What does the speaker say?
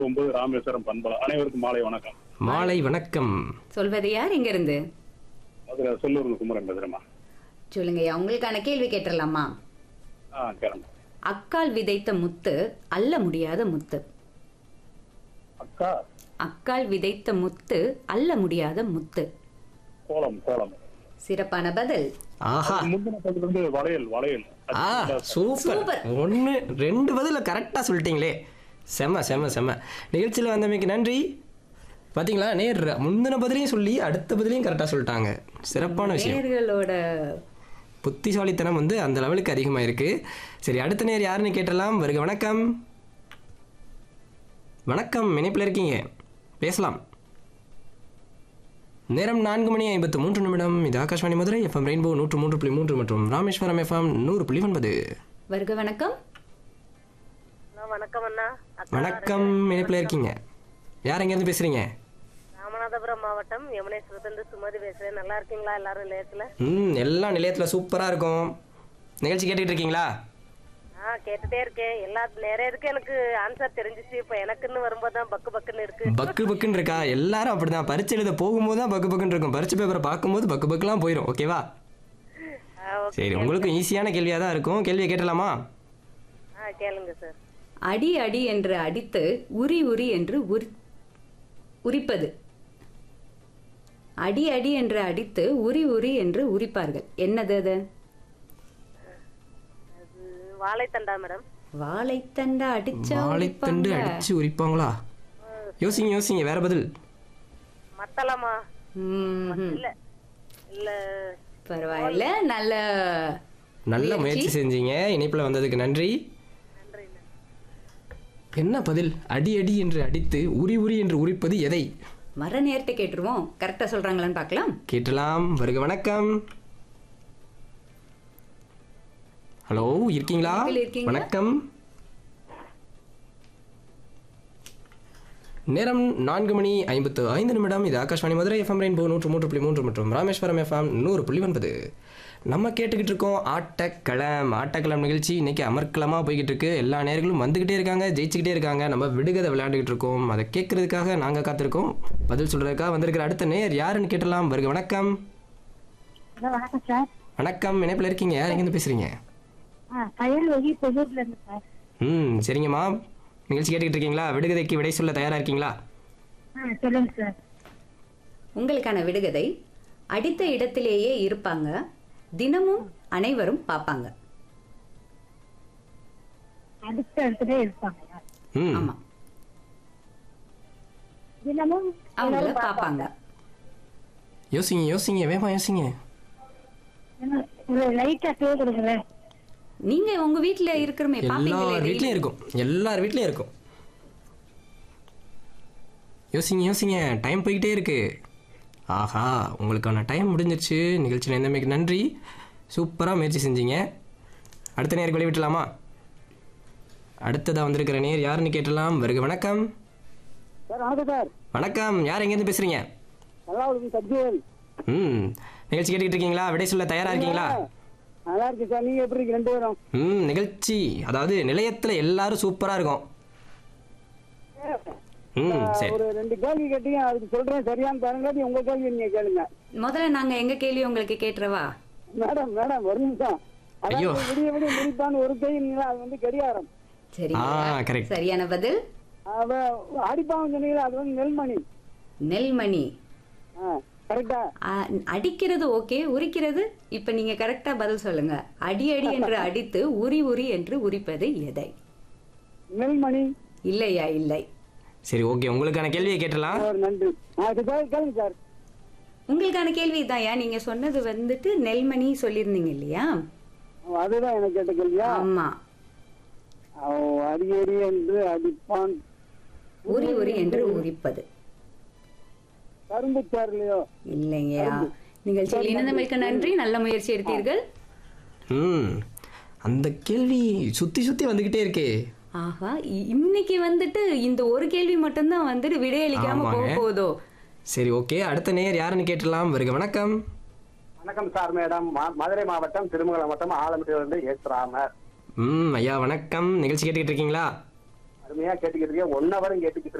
ஒன்பது ராமேஸ்வரம் பண்பலா அனைவருக்கும் மாலை வணக்கம் மாலை வணக்கம் சொல்வது யார் இங்க இருந்து அதுல சொல்லூர் குமரன் பேசுறேம்மா சொல்லுங்கய்யா உங்களுக்கான கேள்வி கேட்டுடலாமா ஆ கேளுங்க அக்கால் விதைத்த முத்து அல்ல முடியாத முத்து அக்கா அக்கால் விதைத்த முத்து அல்ல முடியாத முத்து கோலம் கோலம் சிறப்பான பதில் ஆஹா முந்தின பகுதி வந்து வளையல் வளையல் ஆ சூப்பர் சூப்பர். ஒன்று ரெண்டு பதில கரெக்டாக சொல்லிட்டீங்களே செம்ம செம்ம செம்ம நிகழ்ச்சியில் வந்தமைக்கு நன்றி பார்த்தீங்களா நேர் முந்தின பதிலையும் சொல்லி அடுத்த பதிலையும் கரெக்டாக சொல்லிட்டாங்க சிறப்பான விஷயம் நேர்களோட புத்திசாலித்தனம் வந்து அந்த லெவலுக்கு அதிகமாக இருக்கு சரி அடுத்த நேர் யாருன்னு கேட்டலாம் வருக வணக்கம் வணக்கம் இணைப்பில் இருக்கீங்க பேசலாம் நேரம் நான்கு மணி ஐம்பத்து மூன்று நிமிடம் இது ஆகாஷ்வாணி மதுரை எஃப்எம் ரெயின்போ நூற்று மூன்று புள்ளி மூன்று மற்றும் ராமேஸ்வரம் எஃப்எம் நூறு புள்ளி ஒன்பது வருக வணக்கம் ஹலோ வணக்கம் அண்ணா அக்கா வணக்கம் இணைப்பில் இருக்கீங்க யார் எங்கேருந்து பேசுறீங்க ராமநாதபுரம் மாவட்டம் யமுனேஸ்வரத்துலேருந்து சுமதி பேசுறேன் நல்லா இருக்கீங்களா எல்லாரும் நிலையத்துல ம் எல்லாம் நிலையத்தில் சூப்பராக இருக்கும் நிகழ்ச்சி கேட்டுட்டு இருக்கீங்களா ஆ கேட்டுட்டே இருக்கேன் எல்லா நிறைய இருக்கு எனக்கு ஆன்சர் தெரிஞ்சிச்சு இப்போ எனக்குன்னு வரும்போது தான் பக்கு பக்குன்னு இருக்கு பக்கு பக்குன்னு இருக்கா எல்லாரும் அப்படிதான் பரிச்சை எழுத போகும்போது தான் பக்கு பக்குன்னு இருக்கும் பரிச்சை பேப்பரை பார்க்கும்போது பக்கு பக்குலாம் போயிடும் ஓகேவா ஆ, ஓகே. சரி உங்களுக்கும் ஈஸியான கேள்வியாக தான் இருக்கும் கேள்வியை கேட்டலாமா ஆ கேளுங்க சார் அடி அடி என்று அடித்து உரி உரி என்று உரி உரிப்பது அடி அடி என்று அடித்து உரி உரி என்று உரிப்பார்கள் என்னது அது அது வாழைத்தண்டா மேடம் வாழைத்தண்டை அடிச்சா வாழைத்தண்டு உரிப்பாங்க. அடிச்சு உரிப்பாங்களா யோசிங்க யோசிங்க வேற பதில் மத்தளமா ம்ஹும். இல்ல இல்ல பரவாயில்ல நல்ல நல்ல முயற்சி செஞ்சீங்க இணைப்பில் வந்ததுக்கு நன்றி நன்றி அண்ணா. என்ன பதில் அடி அடி என்று அடித்து உரி உரி என்று உரிப்பது எதை மர நேரத்தை கேட்டுருவோம் கரெக்டா சொல்றாங்களான்னு பார்க்கலாம் கேட்டலாம் வருக வணக்கம் ஹலோ இருக்கீங்களா இணைப்பில் இருக்கீங்களா? வணக்கம் நேரம் நான்கு மணி ஐம்பத்து ஐந்து நிமிடம் இது ஆகாஷ்வாணி மதுரை எஃப்எம் ரெயின்போ நூற்று மூன்று புள்ளி மூன்று மற்றும் ராமேஸ்வரம் எஃப்எம் நூறு புள்ளி ஒன்பது நம்ம கேட்டுக்கிட்டு இருக்கோம் ஆட்டக்களம் ஆட்டக்களம் நிகழ்ச்சி இன்னைக்கு அமர்க்களமாக போய்கிட்டு இருக்கு எல்லா நேர்களும் வந்துக்கிட்டே இருக்காங்க ஜெயிச்சுக்கிட்டே இருக்காங்க நம்ம விடுகதை விளையாண்டுக்கிட்டு இருக்கோம் அதை கேட்கறதுக்காக நாங்கள் காத்திருக்கோம் பதில் சொல்றதுக்காக வந்திருக்கிற அடுத்த நேர் யாருன்னு கேட்டலாம் வருக வணக்கம் ஹலோ வணக்கம் சார் வணக்கம் இணைப்பில் இருக்கீங்க யார் எங்கேருந்து பேசுறீங்க ஆ கயல்வகி புதூர்ல இருந்து சார் ம் சரிங்கம்மா நிகழ்ச்சி கேட்டுக்கிட்டு இருக்கீங்களா விடுகதைக்கு விடை சொல்ல தயாரா இருக்கீங்களா ஆ சொல்லுங்க சார் உங்களுக்கான விடுகதை அடித்த இடத்திலேயே இருப்பாங்க தினமும் அனைவரும் பார்ப்பாங்க அடுத்த இடத்துல இருப்பாங்க ம் ஆமா தினமும் அவங்கள எல்லாரும் பார்ப்பாங்க யோசிங்க யோசிங்க வேமா யோசிங்க என்ன, ஒரு லைட்டா டூ கொடுக்குறேன் நீங்க உங்க வீட்ல இருக்கிறமே பாப்பீங்களே எல்லார் daily. வீட்லயும் இருக்கும் எல்லார் வீட்லயும் இருக்கும் யோசிங்க யோசிங்க டைம் போய்கிட்டே இருக்கு ஆஹா உங்களுக்கான டைம் முடிஞ்சிருச்சு நிகழ்ச்சியில் எந்தமைக்கு நன்றி சூப்பராக முயற்சி செஞ்சீங்க அடுத்த நேருக்கு வழி விட்டலாமா அடுத்ததாக வந்திருக்கிற நேர் யாருன்னு கேட்டலாம் வருக வணக்கம் சார் வணக்கம் சார் வணக்கம் யார் எங்கேருந்து பேசுறீங்க நல்லா இருக்கு சத்யவேல் ம் நிகழ்ச்சி கேட்டுக்கிட்டு இருக்கீங்களா விடை சொல்ல தயாரா இருக்கீங்களா நல்லா இருக்கு சார் நீங்க எப்படி இருக்கு ரெண்டு பேரும் ம் நிகழ்ச்சி அதாவது நிலையத்தில் எல்லாரும் சூப்பராக இருக்கும் ம் சரி ஒரு ரெண்டு கேள்வி கேட்டீங்க அதுக்கு சொல்றேன் சரியான்னு பாருங்க அது உங்க கேள்வி நீங்க கேளுங்க முதல்ல நாங்க எங்க கேள்வி உங்களுக்கு கேட்டுறவா மேடம் மேடம் ஒரு நிமிஷம் ஐயோ. அதாவது விடிய விடிய முடிப்பான்னு ஒரு கேள்வி அது வந்து கடிகாரம் சரி ஆ, correct. சரியான பதில் அவ அடிப்பாவும் சொன்னீங்களா அது வந்து நெல்மணி நெல்மணி கரெக்டா ஆ, அடிக்கிறது ஓகே உரிக்கிறது இப்ப நீங்க கரெக்டா பதில் சொல்லுங்க அடி அடி என்று அடித்து உரி உரி என்று உரிப்பது எதை நெல்மணி இல்லையா இல்லை சரி ஓகே உங்களுக்கான கேள்வியை கேட்டலாம் ஒரு நன்றி ஆ, இது கே- கேளுங்க சார் உங்களுக்கான கேள்வி இதான்யா நீங்க சொன்னது வந்துட்டு நெல்மணி சொல்லியிருந்தீங்க இல்லையா அவ அதுதான் எனக்கு கேட்ட கேள்வியா ஆமா அவ அடியடி என்று அடிப்பான் உரி உரி என்று உரிப்பது கரும்பு சார்லையோ இல்லைங்கய்யா நிகழ்ச்சியில் இணைந்தமைக்கு நன்றி நல்ல முயற்சி எடுத்தீர்கள் ம் அந்த கேள்வி சுற்றி சுற்றி வந்துக்கிட்டே இருக்கே ஆஹா இ- இன்னைக்கு வந்துட்டு இந்த ஒரு கேள்வி மட்டும்தான் வந்துட்டு விடையளிக்காம போக ஆமாங்க. போதோ சரி ஓகே அடுத்த நேர் யாருன்னு கேட்டலாம் வருக வணக்கம் வணக்கம் சார் மேடம் மதுரை மாவட்டம் திருமங்கலம் மாவட்டம் ஆலம்பட்டியிலிருந்து எஸ் ராமர் ம் ஐயா வணக்கம் நிகழ்ச்சி கேட்டுக்கிட்டு இருக்கீங்களா அருமையா கேட்டுக்கிட்டு இருக்கேன் ஒன் ஹவரும் கேட்டுக்கிட்டு